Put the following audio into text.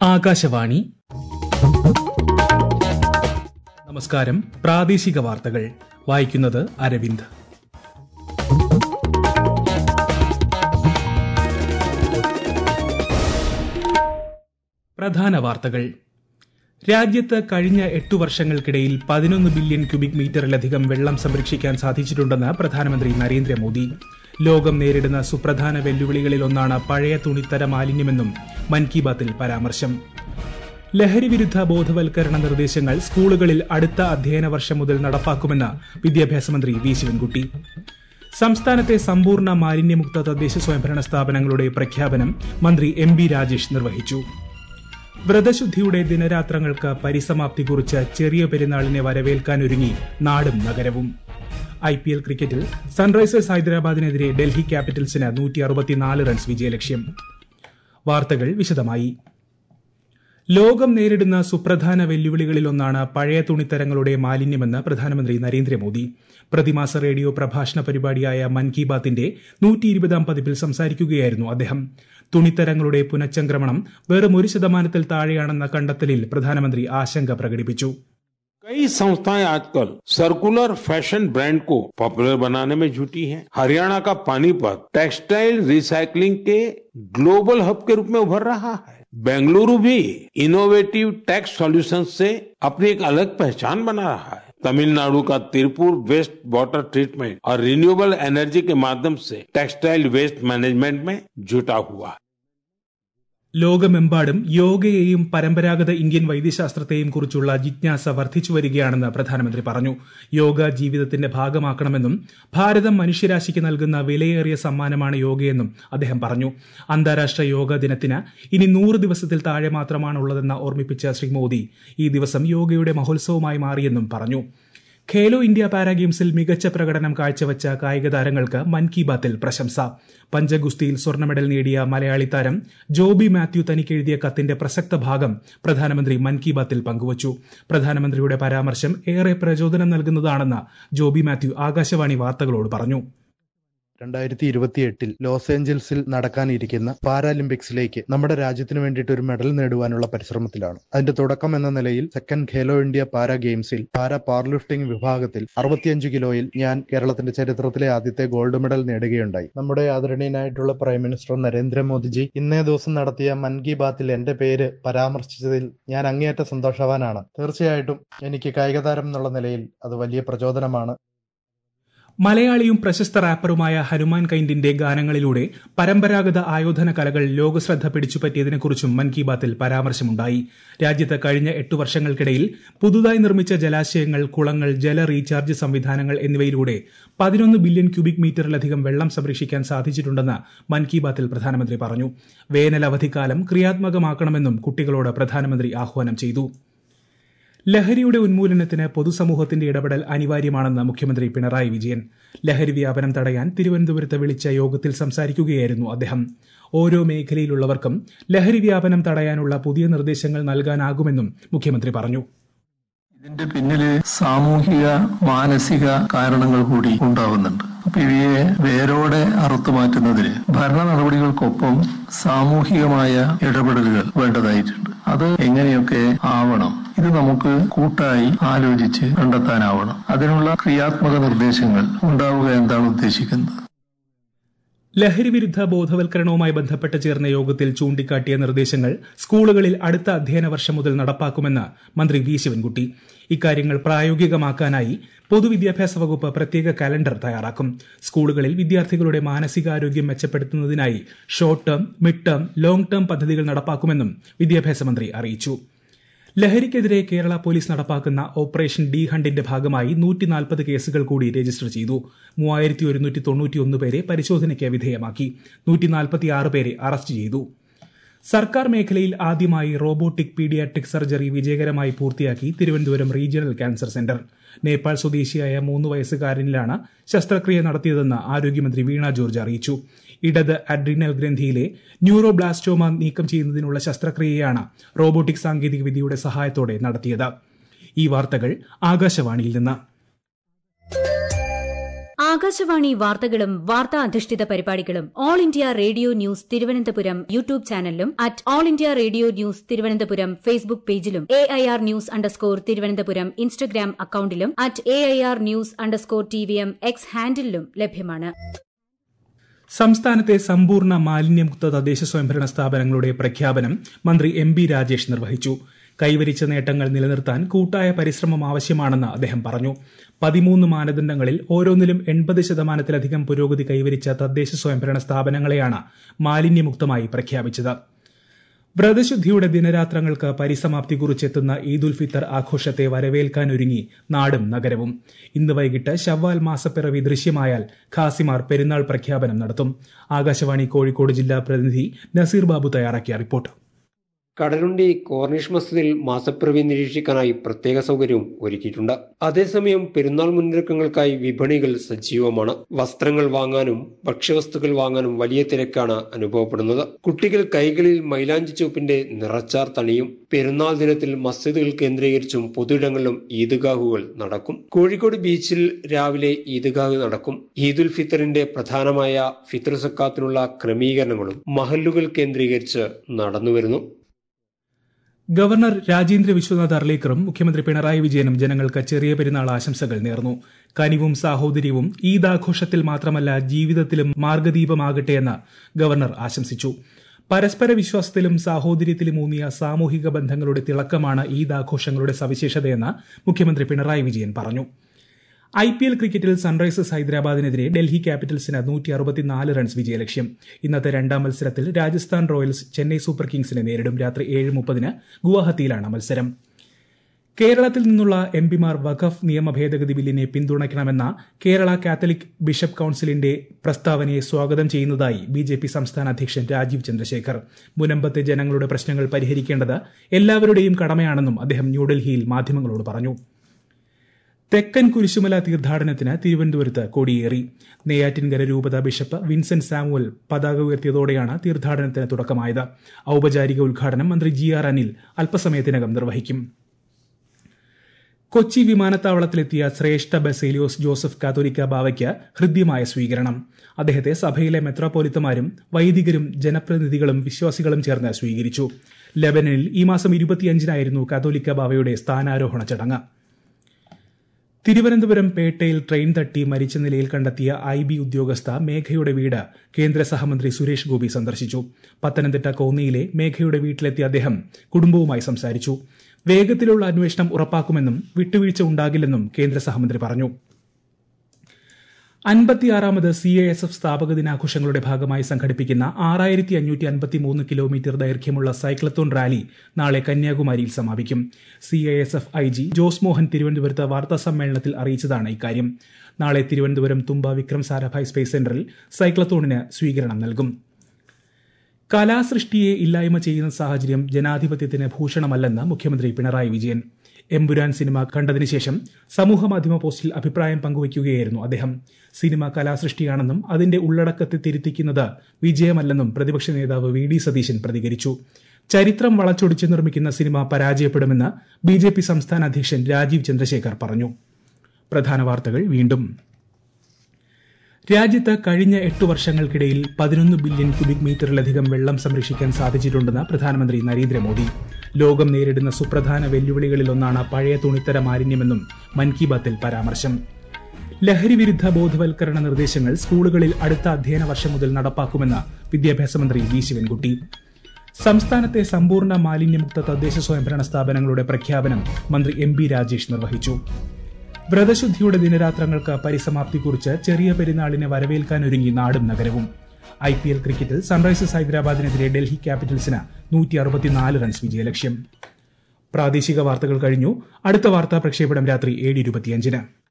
ആകാശവാണി നമസ്കാരം പ്രാദേശിക വാർത്തകൾ വായിക്കുന്നത് അരവിന്ദ് പ്രധാന വാർത്തകൾ രാജ്യത്ത് കഴിഞ്ഞ എട്ടു വർഷങ്ങൾക്കിടയിൽ പതിനൊന്ന് ബില്യൺ ക്യൂബിക് മീറ്ററിലധികം വെള്ളം സംരക്ഷിക്കാൻ സാധിച്ചിട്ടുണ്ടെന്ന് പ്രധാനമന്ത്രി നരേന്ദ്രമോദി ലോകം നേരിടുന്ന സുപ്രധാന വെല്ലുവിളികളിലൊന്നാണ് പഴയ തുണിത്തര മാലിന്യമെന്നും മൻ കി ബാത്തിൽ പരാമർശം ലഹരി വിരുദ്ധ ബോധവൽക്കരണ നിർദ്ദേശങ്ങൾ സ്കൂളുകളിൽ അടുത്ത അധ്യയന വർഷം മുതൽ നടപ്പാക്കുമെന്ന് വിദ്യാഭ്യാസ മന്ത്രി വി ശിവൻകുട്ടി സംസ്ഥാനത്തെ സമ്പൂർണ്ണ മാലിന്യമുക്ത തദ്ദേശ സ്വയംഭരണ സ്ഥാപനങ്ങളുടെ പ്രഖ്യാപനം മന്ത്രി എം ബി രാജേഷ് നിർവഹിച്ചു വ്രതശുദ്ധിയുടെ ദിനരാത്രങ്ങൾക്ക് പരിസമാപ്തി കുറിച്ച് ചെറിയ പെരുന്നാളിനെ വരവേൽക്കാനൊരുങ്ങി നാടും നഗരവും ഐ പി എൽ ക്രിക്കറ്റിൽ സൺറൈസേഴ്സ് ഹൈദരാബാദിനെതിരെ ഡൽഹി ക്യാപിറ്റൽസിന് നൂറ്റി അറുപത്തിനാല് റൺസ് വിജയലക്ഷ്യം വാർത്തകൾ വിശദമായി ലോകം നേരിടുന്ന സുപ്രധാന വെല്ലുവിളികളിലൊന്നാണ് പഴയ തുണിത്തരങ്ങളുടെ മാലിന്യമെന്ന് പ്രധാനമന്ത്രി നരേന്ദ്രമോദി പ്രതിമാസ റേഡിയോ പ്രഭാഷണ പരിപാടിയായ മൻ കി ബാത്തിന്റെ നൂറ്റി ഇരുപതാം പതിപ്പിൽ സംസാരിക്കുകയായിരുന്നു അദ്ദേഹം തുണിത്തരങ്ങളുടെ പുനഃചംക്രമണം വെറും ഒരു ശതമാനത്തിൽ താഴെയാണെന്ന കണ്ടെത്തലിൽ പ്രധാനമന്ത്രി ആശങ്ക പ്രകടിപ്പിച്ചു कई संस्थाएं आजकल सर्कुलर फैशन ब्रांड को पॉपुलर बनाने में जुटी हैं। हरियाणा का पानीपत टेक्सटाइल रिसाइकलिंग के ग्लोबल हब के रूप में उभर रहा है बेंगलुरु भी इनोवेटिव टैक्स सॉल्यूशन से अपनी एक अलग पहचान बना रहा है तमिलनाडु का तिरुपुर वेस्ट वाटर ट्रीटमेंट और रिन्यूएबल एनर्जी के माध्यम से टेक्सटाइल वेस्ट मैनेजमेंट में जुटा हुआ है ലോകമെമ്പാടും യോഗയെയും പരമ്പരാഗത ഇന്ത്യൻ വൈദ്യശാസ്ത്രത്തെയും കുറിച്ചുള്ള ജിജ്ഞാസ വർദ്ധിച്ചു വരികയാണെന്ന് പ്രധാനമന്ത്രി പറഞ്ഞു യോഗ ജീവിതത്തിന്റെ ഭാഗമാക്കണമെന്നും ഭാരതം മനുഷ്യരാശിക്ക് നൽകുന്ന വിലയേറിയ സമ്മാനമാണ് യോഗയെന്നും അദ്ദേഹം പറഞ്ഞു അന്താരാഷ്ട്ര യോഗ ദിനത്തിന് ഇനി നൂറ് ദിവസത്തിൽ താഴെ മാത്രമാണുള്ളതെന്ന് ഓർമ്മിപ്പിച്ച ശ്രീ മോദി ഈ ദിവസം യോഗയുടെ മഹോത്സവമായി മാറിയെന്നും പറഞ്ഞു ഖേലോ ഇന്ത്യ പാരാ ഗെയിംസിൽ മികച്ച പ്രകടനം കാഴ്ചവെച്ച കായിക താരങ്ങൾക്ക് മൻ കി ബാത്തിൽ പ്രശംസ പഞ്ചഗുസ്തിയിൽ സ്വർണ്ണ മെഡൽ നേടിയ മലയാളി താരം ജോബി മാത്യു തനിക്കെഴുതിയ കത്തിന്റെ പ്രസക്ത ഭാഗം പ്രധാനമന്ത്രി മൻ കി ബാത്തിൽ പങ്കുവച്ചു പ്രധാനമന്ത്രിയുടെ പരാമർശം ഏറെ പ്രചോദനം നൽകുന്നതാണെന്ന് ജോബി മാത്യു ആകാശവാണി വാർത്തകളോട് പറഞ്ഞു രണ്ടായിരത്തി ഇരുപത്തിയെട്ടിൽ ലോസ് ഏഞ്ചൽസിൽ നടക്കാനിരിക്കുന്ന പാരാലിമ്പിക്സിലേക്ക് നമ്മുടെ രാജ്യത്തിന് വേണ്ടിയിട്ട് ഒരു മെഡൽ നേടുവാനുള്ള പരിശ്രമത്തിലാണ് അതിന്റെ തുടക്കം എന്ന നിലയിൽ സെക്കൻഡ് ഖേലോ ഇന്ത്യ പാരാ ഗെയിംസിൽ പാരാ പവർ ലിഫ്റ്റിംഗ് വിഭാഗത്തിൽ അറുപത്തിയഞ്ച് കിലോയിൽ ഞാൻ കേരളത്തിന്റെ ചരിത്രത്തിലെ ആദ്യത്തെ ഗോൾഡ് മെഡൽ നേടുകയുണ്ടായി നമ്മുടെ ആദരണീയനായിട്ടുള്ള പ്രൈം മിനിസ്റ്റർ നരേന്ദ്രമോദിജി ഇന്നേ ദിവസം നടത്തിയ മൻ കി ബാത്തിൽ എന്റെ പേര് പരാമർശിച്ചതിൽ ഞാൻ അങ്ങേയറ്റം സന്തോഷവാനാണ് തീർച്ചയായിട്ടും എനിക്ക് കായിക താരം എന്നുള്ള നിലയിൽ അത് വലിയ പ്രചോദനമാണ് മലയാളിയും പ്രശസ്ത റാപ്പറുമായ ഹനുമാൻ കൈൻഡിന്റെ ഗാനങ്ങളിലൂടെ പരമ്പരാഗത ആയോധന കലകൾ ലോകശ്രദ്ധ പിടിച്ചുപറ്റിയതിനെക്കുറിച്ചും മൻ കി ബാത്തിൽ പരാമർശമുണ്ടായി രാജ്യത്ത് കഴിഞ്ഞ എട്ടു വർഷങ്ങൾക്കിടയിൽ പുതുതായി നിർമ്മിച്ച ജലാശയങ്ങൾ കുളങ്ങൾ ജല റീചാർജ് സംവിധാനങ്ങൾ എന്നിവയിലൂടെ പതിനൊന്ന് ബില്യൺ ക്യൂബിക് മീറ്ററിലധികം വെള്ളം സംരക്ഷിക്കാൻ സാധിച്ചിട്ടുണ്ടെന്ന് മൻ കി ബാത്തിൽ പ്രധാനമന്ത്രി പറഞ്ഞു വേനൽ അവധിക്കാലം ക്രിയാത്മകമാക്കണമെന്നും കുട്ടികളോട് പ്രധാനമന്ത്രി ആഹ്വാനം ചെയ്തു ലഹരിയുടെ ഉന്മൂലനത്തിന് പൊതുസമൂഹത്തിന്റെ ഇടപെടൽ അനിവാര്യമാണെന്ന് മുഖ്യമന്ത്രി പിണറായി വിജയൻ ലഹരി വ്യാപനം തടയാൻ തിരുവനന്തപുരത്ത് വിളിച്ച യോഗത്തിൽ സംസാരിക്കുകയായിരുന്നു അദ്ദേഹം ഓരോ മേഖലയിലുള്ളവർക്കും ലഹരി വ്യാപനം തടയാനുള്ള പുതിയ നിർദ്ദേശങ്ങൾ നൽകാനാകുമെന്നും മുഖ്യമന്ത്രി പറഞ്ഞു ഇതിന്റെ പിന്നില് സാമൂഹിക മാനസിക കാരണങ്ങൾ കൂടി ഉണ്ടാവുന്നുണ്ട് അപ്പൊ ഇവയെ വേരോടെ അറുത്തു മാറ്റുന്നതിന് ഭരണ നടപടികൾക്കൊപ്പം സാമൂഹികമായ ഇടപെടലുകൾ വേണ്ടതായിട്ടുണ്ട് അത് എങ്ങനെയൊക്കെ ആവണം ഇത് നമുക്ക് കൂട്ടായി ആലോചിച്ച് കണ്ടെത്താനാവണം അതിനുള്ള ക്രിയാത്മക നിർദ്ദേശങ്ങൾ ഉണ്ടാവുക എന്താണ് ഉദ്ദേശിക്കുന്നത് ലഹരി വിരുദ്ധ ബോധവൽക്കരണവുമായി ബന്ധപ്പെട്ട് ചേർന്ന യോഗത്തിൽ ചൂണ്ടിക്കാട്ടിയ നിർദ്ദേശങ്ങൾ സ്കൂളുകളിൽ അടുത്ത അധ്യയന വർഷം മുതൽ നടപ്പാക്കുമെന്ന് മന്ത്രി വി ശിവൻകുട്ടി ഇക്കാര്യങ്ങൾ പ്രായോഗികമാക്കാനായി പൊതുവിദ്യാഭ്യാസ വകുപ്പ് പ്രത്യേക കലണ്ടർ തയ്യാറാക്കും സ്കൂളുകളിൽ വിദ്യാർത്ഥികളുടെ മാനസികാരോഗ്യം മെച്ചപ്പെടുത്തുന്നതിനായി short term mid term long term പദ്ധതികൾ നടപ്പാക്കുമെന്നും വിദ്യാഭ്യാസ മന്ത്രി അറിയിച്ചു ലഹരിക്കെതിരെ കേരള പോലീസ് നടപ്പാക്കുന്ന ഓപ്പറേഷൻ ഡി ഹണ്ടിന്റെ ഭാഗമായി നൂറ്റി നാൽപ്പത് കേസുകൾ കൂടി രജിസ്റ്റർ ചെയ്തു മൂവായിരത്തി ഒരുന്നൂറ്റി തൊണ്ണൂറ്റിയൊന്ന് പേരെ പരിശോധനയ്ക്ക് വിധേയമാക്കി നൂറ്റി നാൽപ്പത്തിയാറ് പേരെ അറസ്റ്റ് ചെയ്തു സർക്കാർ മേഖലയിൽ ആദ്യമായി റോബോട്ടിക് പീഡിയാട്രിക് സർജറി വിജയകരമായി പൂർത്തിയാക്കി Thiruvananthapuram regional cancer centre Nepal സ്വദേശിയായ മൂന്ന് വയസ്സുകാരനിലാണ് ശസ്ത്രക്രിയ നടത്തിയതെന്ന് ആരോഗ്യമന്ത്രി വീണ ജോർജ് അറിയിച്ചു ഇടത് അഡ്രീനൽ ഗ്രന്ഥിയിലെ ന്യൂറോബ്ലാസ്റ്റോമ നീക്കം ചെയ്യുന്നതിനുള്ള ശസ്ത്രക്രിയയാണ് റോബോട്ടിക് സാങ്കേതിക വിദ്യയുടെ സഹായത്തോടെ നടത്തിയത് ഈ വാർത്തകൾ ആകാശവാണിയിൽ നിന്ന് ആകാശവാണി വാർത്തകളും വാർത്താ അധിഷ്ഠിത പരിപാടികളും all India radio news Thiruvananthapuram YouTube ചാനലിലും at all India radio news Thiruvananthapuram Facebook പേജിലും A I R news underscore Thiruvananthapuram Instagram അക്കൌണ്ടിലും at A I R news underscore T V M X ഹാൻഡിലും ലഭ്യമാണ് സംസ്ഥാനത്തെ സമ്പൂർണ്ണ മാലിന്യമുക്ത തദ്ദേശ സ്വയംഭരണ സ്ഥാപനങ്ങളുടെ പ്രഖ്യാപനം മന്ത്രി എം ബി രാജേഷ് നിർവഹിച്ചു കൈവരിച്ച നേട്ടങ്ങൾ നിലനിർത്താൻ കൂട്ടായ പരിശ്രമം ആവശ്യമാണെന്ന് അദ്ദേഹം പറഞ്ഞു പതിമൂന്ന് മാനദണ്ഡങ്ങളിൽ ഓരോന്നിലും എൺപത് ശതമാനത്തിലധികം പുരോഗതി കൈവരിച്ച തദ്ദേശ സ്വയംഭരണ സ്ഥാപനങ്ങളെയാണ് മാലിന്യമുക്തമായി പ്രഖ്യാപിച്ചത് വ്രതശുദ്ധിയുടെ ദിനരാത്രങ്ങൾക്ക് പരിസമാപ്തി കുറിച്ചെത്തുന്ന ഈദുൽ ഫിത്തർ ആഘോഷത്തെ വരവേൽക്കാനൊരുങ്ങി നാടും നഗരവും ഇന്ന് വൈകിട്ട് ശവ്വാൽ മാസപ്പിറവി ദൃശ്യമായാൽ ഖാസിമാർ പെരുന്നാൾ പ്രഖ്യാപനം നടത്തും ആകാശവാണി കോഴിക്കോട് ജില്ലാ പ്രതിനിധി നസീർ ബാബു തയ്യാറാക്കിയ റിപ്പോർട്ട് കടലുണ്ടി കോർണിഷ് മസ്ജിദിൽ മാസപ്പിറവി നിരീക്ഷിക്കാനായി പ്രത്യേക സൗകര്യവും ഒരുക്കിയിട്ടുണ്ട് അതേസമയം പെരുന്നാൾ മുന്നൊരുക്കങ്ങൾക്കായി വിപണികൾ സജീവമാണ് വസ്ത്രങ്ങൾ വാങ്ങാനും ഭക്ഷ്യവസ്തുക്കൾ വാങ്ങാനും വലിയ തിരക്കാണ് അനുഭവപ്പെടുന്നത് കുട്ടികൾ കൈകളിൽ മൈലാഞ്ചി ചുവപ്പിന്റെ നിറച്ചാർ തണിയും പെരുന്നാൾ ദിനത്തിൽ മസ്ജിദുകൾ കേന്ദ്രീകരിച്ചും പൊതുയിടങ്ങളിലും ഈദ്ഗാഹുകൾ നടക്കും കോഴിക്കോട് ബീച്ചിൽ രാവിലെ ഈദ്ഗാഹ് നടക്കും ഈദുൽ ഫിത്തറിന്റെ പ്രധാനമായ ഫിത്തർ സക്കാത്തിനുള്ള ക്രമീകരണങ്ങളും മഹല്ലുകൾ കേന്ദ്രീകരിച്ച് നടന്നുവരുന്നു ഗവർണർ രാജേന്ദ്ര വിശ്വനാഥ് അർലേക്കറും മുഖ്യമന്ത്രി പിണറായി വിജയനും ജനങ്ങൾക്ക് ചെറിയ പെരുന്നാൾ ആശംസകൾ നേർന്നു കനിവും സാഹോദര്യവും ഈദ് ആഘോഷത്തിൽ മാത്രമല്ല ജീവിതത്തിലും മാർഗദീപമാകട്ടെയെന്ന് ഗവർണർ ആശംസിച്ചു പരസ്പര വിശ്വാസത്തിലും സാഹോദര്യത്തിലും ഊന്നിയ സാമൂഹിക ബന്ധങ്ങളുടെ തിളക്കമാണ് ഈദ് ആഘോഷങ്ങളുടെ സവിശേഷതയെന്ന് മുഖ്യമന്ത്രി പിണറായി വിജയൻ പറഞ്ഞു ഐ പി എൽ ക്രിക്കറ്റിൽ സൺറൈസേഴ്സ് ഹൈദരാബാദിനെതിരെ ഡൽഹി ക്യാപിറ്റൽസിന് നൂറ്റി അറുപത്തിനാല് റൺസ് വിജയലക്ഷ്യം ഇന്നത്തെ രണ്ടാം മത്സരത്തിൽ രാജസ്ഥാൻ റോയൽസ് ചെന്നൈ സൂപ്പർ കിങ്സിനെ നേരിടും രാത്രി ഏഴ് മുപ്പതിന് ഗുവാഹത്തിയിലാണ് മത്സരം കേരളത്തിൽ നിന്നുള്ള എം പിമാർ വഖഫ് നിയമ ഭേദഗതി ബില്ലിനെ പിന്തുണയ്ക്കണമെന്ന കേരള കാത്തലിക് ബിഷപ്പ് കൌൺസിലിന്റെ പ്രസ്താവനയെ സ്വാഗതം ചെയ്യുന്നതായി ബി ജെ പി സംസ്ഥാന അധ്യക്ഷൻ രാജീവ് ചന്ദ്രശേഖർ മുനമ്പത്തെ ജനങ്ങളുടെ പ്രശ്നങ്ങൾ പരിഹരിക്കേണ്ടത് എല്ലാവരുടെയും കടമയാണെന്നും അദ്ദേഹം ന്യൂഡൽഹിയിൽ മാധ്യമങ്ങളോട് പറഞ്ഞു തെക്കൻ കുരിശുമല തീർത്ഥാടനത്തിന് തിരുവനന്തപുരത്ത് കൊടിയേറി നെയ്യാറ്റിൻകര രൂപത ബിഷപ്പ് വിൻസെന്റ് സാമുവൽ പതാക ഉയർത്തിയതോടെയാണ് തീർത്ഥാടനത്തിന് തുടക്കമായത് ഔപചാരിക ഉദ്ഘാടനം മന്ത്രി ജി ആർ അനിൽ അല്പസമയത്തിനകം നിർവഹിക്കും കൊച്ചി വിമാനത്താവളത്തിലെത്തിയ ശ്രേഷ്ഠ ബസേലിയോസ് ജോസഫ് കാത്തോലിക്ക ബാവയ്ക്ക് ഹൃദ്യമായ സ്വീകരണം അദ്ദേഹത്തെ സഭയിലെ മെത്രോപൊലിത്തമാരും വൈദികരും ജനപ്രതിനിധികളും വിശ്വാസികളും ചേർന്ന് സ്വീകരിച്ചു ലെബനനിൽ ഈ മാസം ഇരുപത്തിയഞ്ചിനായിരുന്നു കാത്തോലിക്ക ബാവയുടെ സ്ഥാനാരോഹണ ചടങ്ങ് തിരുവനന്തപുരം പേട്ടയിൽ ട്രെയിൻ തട്ടി മരിച്ച നിലയിൽ കണ്ടെത്തിയ ഐ ബി ഉദ്യോഗസ്ഥ മേഘയുടെ വീട് കേന്ദ്ര സഹമന്ത്രി സുരേഷ് ഗോപി സന്ദർശിച്ചു പത്തനംതിട്ട കോന്നിയിലെ മേഘയുടെ വീട്ടിലെത്തിയ അദ്ദേഹം കുടുംബവുമായി സംസാരിച്ചു വേഗത്തിലുള്ള അന്വേഷണം ഉറപ്പാക്കുമെന്നും വിട്ടുവീഴ്ച ഉണ്ടാകില്ലെന്നും കേന്ദ്ര സഹമന്ത്രി പറഞ്ഞു അൻപത്തിയാറാമത് സി എ എസ് എഫ് സ്ഥാപക ദിനാഘോഷങ്ങളുടെ ഭാഗമായി സംഘടിപ്പിക്കുന്ന ആറായിരത്തി അഞ്ഞൂറ്റി അൻപത്തി മൂന്ന് കിലോമീറ്റർ ദൈർഘ്യമുള്ള സൈക്ലത്തോൺ റാലി നാളെ കന്യാകുമാരിയിൽ സമാപിക്കും C A S F I G Jose Mohan തിരുവനന്തപുരത്ത് വാർത്താ സമ്മേളനത്തിൽ അറിയിച്ചതാണ് ഇക്കാര്യം നാളെ തിരുവനന്തപുരം തുമ്പ വിക്രം സാരാഭായ് സ്പേസ് സെന്ററിൽ സൈക്ലത്തോണിന് സ്വീകരണം നൽകും കലാസൃഷ്ടിയെ ഇല്ലായ്മ ചെയ്യുന്ന സാഹചര്യം ജനാധിപത്യത്തിന് ഭൂഷണമല്ലെന്ന് മുഖ്യമന്ത്രി പിണറായി വിജയൻ എമ്പുരാൻ സിനിമ കണ്ടതിനു ശേഷം സമൂഹമാധ്യമ പോസ്റ്റിൽ അഭിപ്രായം പങ്കുവയ്ക്കുകയായിരുന്നു അദ്ദേഹം സിനിമ കലാസൃഷ്ടിയാണെന്നും അതിന്റെ ഉള്ളടക്കത്തെ തിരുത്തിക്കുന്നത് വിജയമല്ലെന്നും പ്രതിപക്ഷ നേതാവ് വി ഡി സതീശൻ പ്രതികരിച്ചു ചരിത്രം വളച്ചൊടിച്ച് നിർമ്മിക്കുന്ന സിനിമ പരാജയപ്പെടുമെന്ന് ബി ജെ പി സംസ്ഥാന അധ്യക്ഷൻ രാജീവ് ചന്ദ്രശേഖർ പറഞ്ഞു പ്രധാന വാർത്തകൾ വീണ്ടും രാജ്യത്ത് കഴിഞ്ഞ എട്ട് വർഷങ്ങൾക്കിടയിൽ പതിനൊന്ന് ബില്യൺ ക്യൂബിക് മീറ്ററിലധികം വെള്ളം സംരക്ഷിക്കാൻ സാധിച്ചിട്ടുണ്ടെന്ന് പ്രധാനമന്ത്രി നരേന്ദ്രമോദി ലോകം നേരിടുന്ന സുപ്രധാന വെല്ലുവിളികളിലൊന്നാണ് പഴയ തുണിത്തര മാലിന്യമെന്നും മൻ കി ബാത്തിൽ പരാമർശം ലഹരി വിരുദ്ധ ബോധവൽക്കരണ നിർദ്ദേശങ്ങൾ സ്കൂളുകളിൽ അടുത്ത അധ്യയന വർഷം മുതൽ നടപ്പാക്കുമെന്ന് വിദ്യാഭ്യാസ മന്ത്രി വി ശിവൻകുട്ടി സംസ്ഥാനത്തെ സമ്പൂർണ്ണ മാലിന്യമുക്ത തദ്ദേശ സ്വയംഭരണ സ്ഥാപനങ്ങളുടെ പ്രഖ്യാപനം മന്ത്രി എം ബി രാജേഷ് നിർവഹിച്ചു വ്രതശുദ്ധിയുടെ ദിനരാത്രങ്ങൾക്ക് പരിസമാപ്തി കുറിച്ച് ചെറിയ പെരുന്നാളിനെ വരവേൽക്കാനൊരുങ്ങി നാടും നഗരവും ഐ പി എൽ ക്രിക്കറ്റിൽ സൺറൈസേഴ്സ് ഹൈദരാബാദിനെതിരെ ഡൽഹി ക്യാപിറ്റൽസിന് നൂറ്റി അറുപത്തിനാല് റൺസ് വിജയലക്ഷ്യം പ്രാദേശിക വാർത്തകൾ കഴിഞ്ഞു അടുത്ത വാർത്താ പ്രക്ഷേപണം രാത്രി ഏഴ് ഇരുപത്തിയഞ്ചിന്